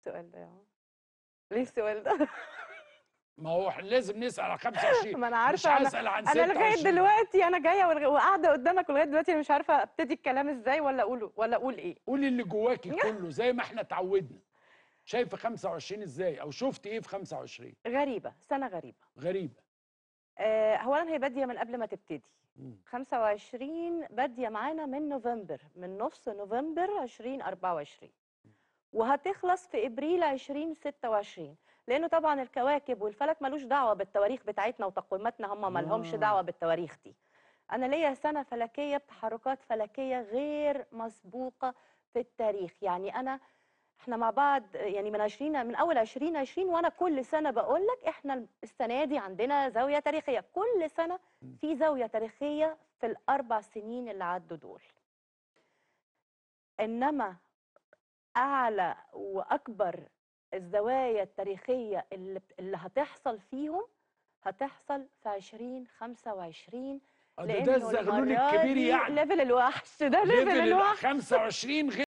السؤال ده يا عمر؟ ليه السؤال ده؟ ما هو إحنا لازم نسأل على 25 ما أنا مش عارفة أنا هسأل عن أنا لغاية 26 دلوقتي أنا جاية والغ- وقاعدة قدامك ولغاية دلوقتي أنا مش عارفة أبتدي الكلام إزاي ولا أقوله ولا أقول إيه قولي اللي جواكي كله زي ما احنا اتعودنا شايفه 25 ازاي او شفت ايه في 25 غريبة سنة غريبة غريبه آه، أولا هي بادية من قبل ما تبتدي مم. 25 بادية معانا من نوفمبر من نص نوفمبر 2024 وهتخلص في ابريل 2026 لانه طبعا الكواكب والفلك ملوش دعوه بالتواريخ بتاعتنا وتقويماتنا هم مالهمش آه. دعوه بالتواريخ دي انا ليا سنه فلكيه بتحركات فلكيه غير مسبوقه في التاريخ يعني انا احنا مع بعض يعني من 20 من اول 2020 وانا كل سنه بقول لك احنا السنه دي عندنا زاويه تاريخيه كل سنه في زاويه تاريخيه في الاربع سنين اللي عدوا دول انما اعلى واكبر الزوايا التاريخيه اللي اللي هتحصل فيهم هتحصل في 2025 آه، ده ده لانه الزغلول المرة الكبير دي يعني ليفل الوحش ده ليفل ليفل ال الوحش 25 غير